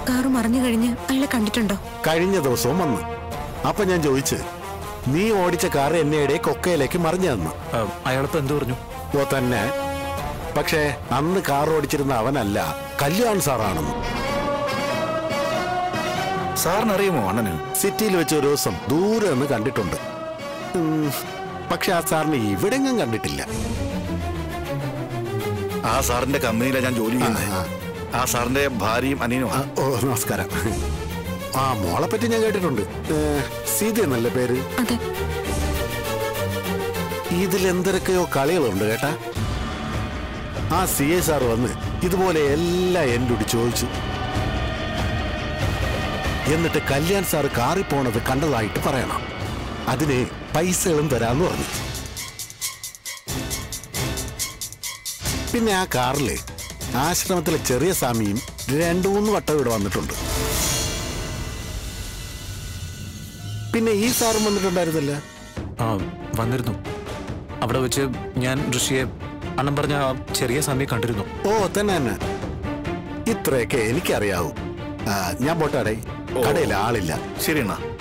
car മറിഞ്ഞു കഴിഞ്ഞ് അയാളെ കണ്ടിട്ടുണ്ടോ കഴിഞ്ഞ ദിവസവും വന്നു അപ്പൊ ഞാൻ ചോദിച്ച് നീ ഓടിച്ച കാർ എന്നയുടെ കൊക്കയിലേക്ക് മറിഞ്ഞു തന്നു ആ, അയാളിപ്പോ എന്തു പറഞ്ഞു ഓ തന്നെ പക്ഷേ അന്ന് കാർ ഓടിച്ചിരുന്ന അവനല്ല കല്യാൺ സാറാണെന്ന് സാറിന് അറിയുമോ അണ്ണന് സിറ്റിയിൽ വെച്ച് ഒരു ദിവസം ദൂരെ നിന്ന് കണ്ടിട്ടുണ്ട് ഉം, പക്ഷെ ആ സാറിനെ ഇവിടെങ്ങും കണ്ടിട്ടില്ല ആ സാറിന്റെ കമ്പനിയിലാണ് ഞാൻ ജോലി ചെയ്യുന്നത് ആ, ആ സാറിന്റെ ഭാര്യയും ആ, അനിയനുമാണ് ഓ നമസ്കാരം ആ മോളെ പറ്റി ഞാൻ കേട്ടിട്ടുണ്ട് ഏ, സീത എന്നല്ലേ പേര് അതെ ഇതിൽ എന്തൊക്കെയോ കളികളുണ്ട് കേട്ടാ ആ സി എ സാർ വന്ന് ഇതുപോലെ എല്ലാം എന്നോട് ചോദിച്ചു എന്നിട്ട് കല്യാൺ സാർ കാറിൽ പോണത് കണ്ടതായിട്ട് പറയണം അതിന് പൈസകളും തരാന്ന് പറഞ്ഞു പിന്നെ ആ കാറില് ആശ്രമത്തിലെ ചെറിയ സ്വാമിയും രണ്ടു മൂന്ന് വട്ടം ഇവിടെ വന്നിട്ടുണ്ട് പിന്നെ ഈ സാറും വന്നിട്ടുണ്ടായിരുന്നില്ല ആ വന്നിരുന്നു അവിടെ വെച്ച് ഞാൻ ഋഷിയെ അണ്ണൻ പറഞ്ഞ ആ ചെറിയ സമയം കണ്ടിരുന്നു ഓ തന്നെ തന്നെ ഇത്രയൊക്കെ എനിക്കറിയാവൂ ആ, ഞാൻ പോട്ടാടേ കടയിൽ ആളില്ല ശരി അണ്ണാ